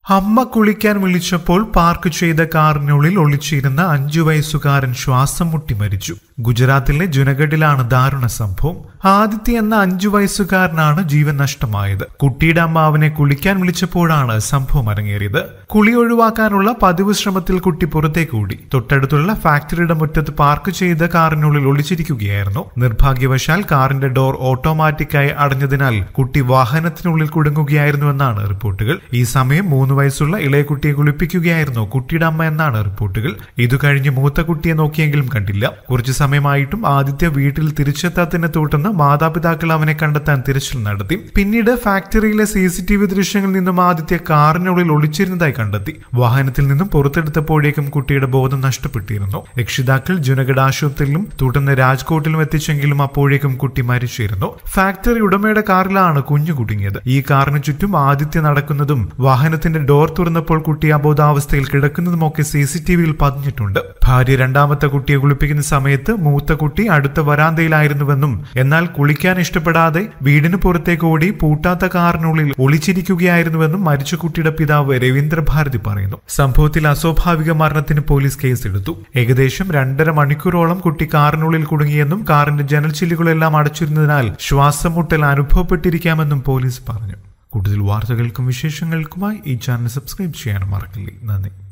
അമ്മ കുളിക്കാൻ വിളിച്ചപ്പോൾ പാർക്ക് ചെയ്ത കാറിനുള്ളിൽ ഒളിച്ചിരുന്ന അഞ്ചു വയസ്സുകാരൻ ശ്വാസം മുട്ടി മരിച്ചു ഗുജറാത്തിലെ ജുനഗഡിലാണ് ദാരുണ സംഭവം ആദിത്യ എന്ന അഞ്ചു വയസ്സുകാരനാണ് ജീവൻ നഷ്ടമായത് കുട്ടിയുടെ അമ്മ അവനെ കുളിക്കാൻ വിളിച്ചപ്പോഴാണ് സംഭവം അരങ്ങേറിയത് കുളി ഒഴിവാക്കാനുള്ള പതിവ് ശ്രമത്തിൽ കുട്ടി പുറത്തേക്ക് ഓടി തൊട്ടടുത്തുള്ള ഫാക്ടറിയുടെ മുറ്റത്ത് പാർക്ക് ചെയ്ത കാറിനുള്ളിൽ ഒളിച്ചിരിക്കുകയായിരുന്നു നിർഭാഗ്യവശാൽ കാറിന്റെ ഡോർ ഓട്ടോമാറ്റിക്കായി അടഞ്ഞതിനാൽ കുട്ടി വാഹനത്തിനുള്ളിൽ കുടുങ്ങുകയായിരുന്നുവെന്നാണ് റിപ്പോർട്ടുകൾ ഈ സമയം മൂന്ന് വയസ്സുള്ള ഇളയ കുട്ടിയെ കുളിപ്പിക്കുകയായിരുന്നു കുട്ടിയുടെ അമ്മ എന്നാണ് റിപ്പോർട്ടുകൾ ഇത് കഴിഞ്ഞ് മൂത്ത കുട്ടിയെ നോക്കിയെങ്കിലും കണ്ടില്ല കുറച്ചു സമയമായിട്ടും ആദിത്യ വീട്ടിൽ തിരിച്ചെത്താത്തതിനെ തുടർന്ന് മാതാപിതാക്കൾ അവനെ കണ്ടെത്താൻ തിരച്ചിൽ നടത്തി പിന്നീട് ഫാക്ടറിയിലെ സി സി ടി വി ദൃശ്യങ്ങളിൽ നിന്നും ആദിത്യ കാറിനുള്ളിൽ ഒളിച്ചിരുന്നതായി കണ്ടെത്തി വാഹനത്തിൽ നിന്നും പുറത്തെടുത്തപ്പോഴേക്കും കുട്ടിയുടെ ബോധം നഷ്ടപ്പെട്ടിരുന്നു രക്ഷിതാക്കൾ ജുനഗഡ് ആശുപത്രിയിലും തുടർന്ന് രാജ്കോട്ടിലും എത്തിച്ചെങ്കിലും അപ്പോഴേക്കും കുട്ടി മരിച്ചിരുന്നു ഫാക്ടറി ഉടമയുടെ കാറിലാണ് കുഞ്ഞു കുടുങ്ങിയത് ഈ കാറിന് ചുറ്റും ആദിത്യ നടക്കുന്നതും വാഹനത്തിന്റെ ഡോർ തുറന്നപ്പോൾ കുട്ടി അബോധാവസ്ഥയിൽ കിടക്കുന്നതുമൊക്കെ സി സി ടി വിയിൽ പതിഞ്ഞിട്ടുണ്ട് ഭാര്യ രണ്ടാമത്തെ കുട്ടിയെ കുളിപ്പിക്കുന്ന സമയത്ത് മൂത്ത കുട്ടി അടുത്ത വരാന്തയിലായിരുന്നുവെന്നും എന്നാൽ കുളിക്കാൻ ഇഷ്ടപ്പെടാതെ വീടിന് പുറത്തേക്ക് ഓടി പൂട്ടാത്ത കാറിനുള്ളിൽ ഒളിച്ചിരിക്കുകയായിരുന്നുവെന്നും മരിച്ച കുട്ടിയുടെ പിതാവ് രവീന്ദ്ര ഭാരതി പറയുന്നു സംഭവത്തിൽ അസ്വാഭാവിക മരണത്തിന് പോലീസ് കേസെടുത്തു ഏകദേശം രണ്ടര മണിക്കൂറോളം കുട്ടി കാറിനുള്ളിൽ കുടുങ്ങിയെന്നും കാറിന്റെ ജനൽ ചില്ലുകളെല്ലാം അടച്ചിരുന്നതിനാൽ ശ്വാസം മുട്ടൽ അനുഭവപ്പെട്ടിരിക്കാമെന്നും പോലീസ് പറഞ്ഞു കൂടുതൽ വാർത്തകൾക്കും വിശേഷങ്ങൾക്കുമായി ഈ ചാനൽ സബ്സ്ക്രൈബ് ചെയ്യാൻ മറക്കില്ലേ നന്ദി